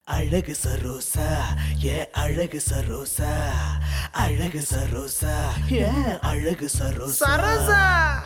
அழகு சரோசா ஏ அழகு சரோசா அழகு சரோசா ஏ அழகு சரோசா சரோசா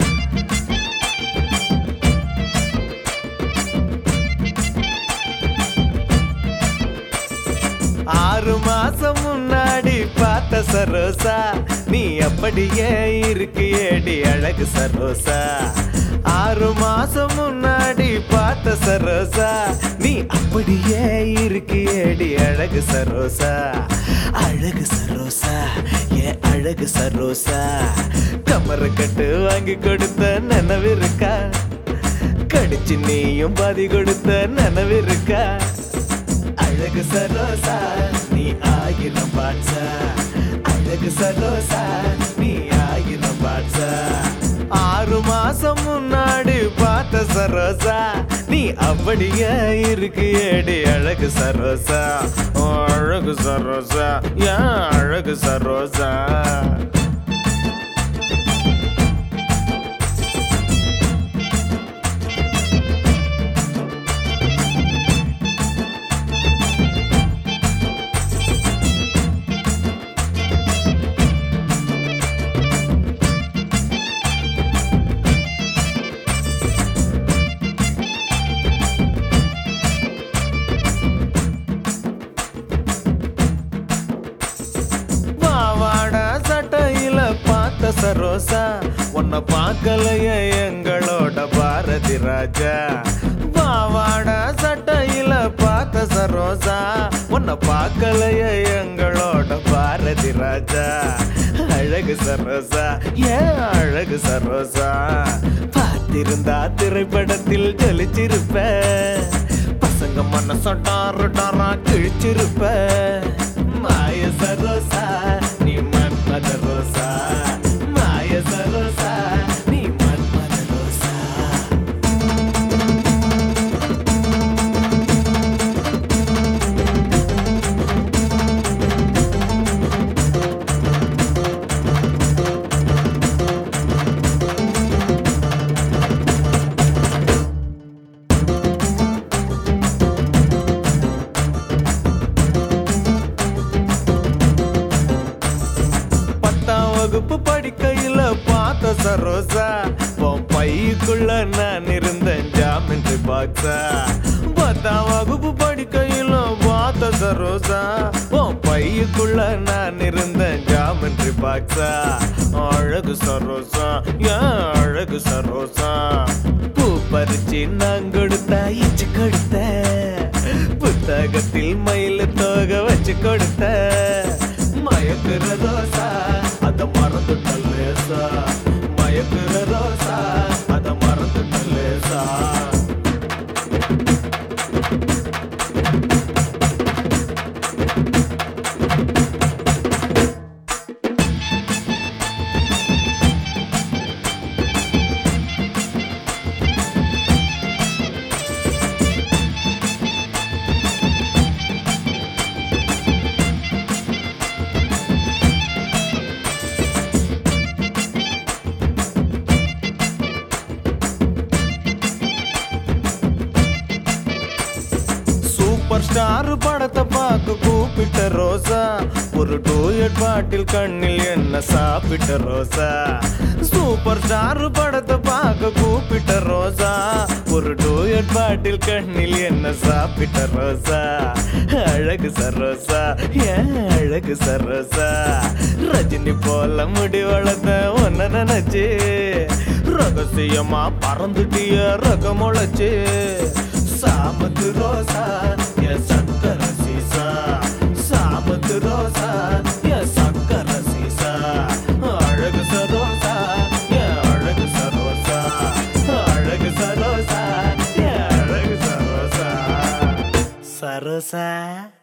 ஆறு மாசம் முன்னாடி பார்த்த சரோசா நீ அப்படியே இருக்கு ஏடி அழகு சரோசா ஆறு மாசம் முன்னாடி பார்த்த சரோசா நீ அப்படியே இருக்கு ஏடி அழகு சரோசா அழகு சரோசா ஏ அழகு சரோசா கமர கட்டு வாங்கி கொடுத்த நினைவிருக்கா கடிச்சு நீயும் பாதி கொடுத்த நினைவிருக்கா அழகு சரோசா நீ ஆயிரம் பாட்சா அழகு சரோசா நீ ஆயிரம் பாட்சா ஆறு மாசம் முன்னாடி பார்த்த சரோசா நீ அப்படியே இருக்கு ஏடி அழகு சரோசா ஓ, அழகு சரோசா ஏன் அழகு சரோசா பாவாடா சட்டையில பார்த்த சரோசா உன்னை பார்க்கலையே எங்களோட பாரதி ராஜா பாவாடா சட்டையில பார்த்த சரோசா உன்னை பார்க்கலையே எங்களோட பாரதி ராஜா அழகு சரோசா ஏன் அழகு சரோசா பார்த்திருந்தா திரைப்படத்தில் ஜொலிச்சிருப்ப பசங்க மனசொட்டாரு டாரா கிழிச்சிருப்ப மாய சரோசா நீ மன்மத ரோசா மாய சரோசா நீ மன்மத ரோசா பத்தாம் வகுப்பு படிக்கையில பார்த்த சரோசா உன் பைக்குள்ள நான் இருந்தேன் ஜாமெண்ட்ரி பாக்ஸா பத்தாம் வகுப்பு படிக்கையில பார்த்த சரோசா உன் பைக்குள்ள நான் இருந்தேன் ஜாமெண்ட்ரி பாக்ஸா அழகு சரோசா ஏன் அழகு சரோசா பூ பறிச்சு நான் கொடுத்தா இச்சு கொடுத்த புத்தகத்தில் மயில் தோக வச்சு கொடுத்த மயக்குற ரோசா அத மறந்துட்ட லேசா மயக்குற ரோசா அத மறந்துட்ட லேசா சூப்பர் ஸ்டார் படத்தை பார்க்க கூப்பிட்ட ரோசா ஒரு டூயட் பாட்டில் கண்ணில் என்ன சாப்பிட்ட ரோசா சூப்பர் ஸ்டார் படத்தை பார்க்க கூப்பிட்ட ரோசா ஒரு டூயட் பாட்டில் கண்ணில் என்ன சாப்பிட்ட ரோசா அழகு சரோசா ஏன் அழகு சரோசா ரஜினி போல முடி வளர்த்த ஒன்ன நினைச்சு ரகசியமா பறந்துட்டிய ரகம் முளைச்சு சாமத்து ரோசா என் சக்கர சீசா சாமத்து ரோசா என் சக்கர சீசா அழகு சரோசா என் அழகு சரோசா அழகு சரோசா என் அழகு சரோசா சரோசா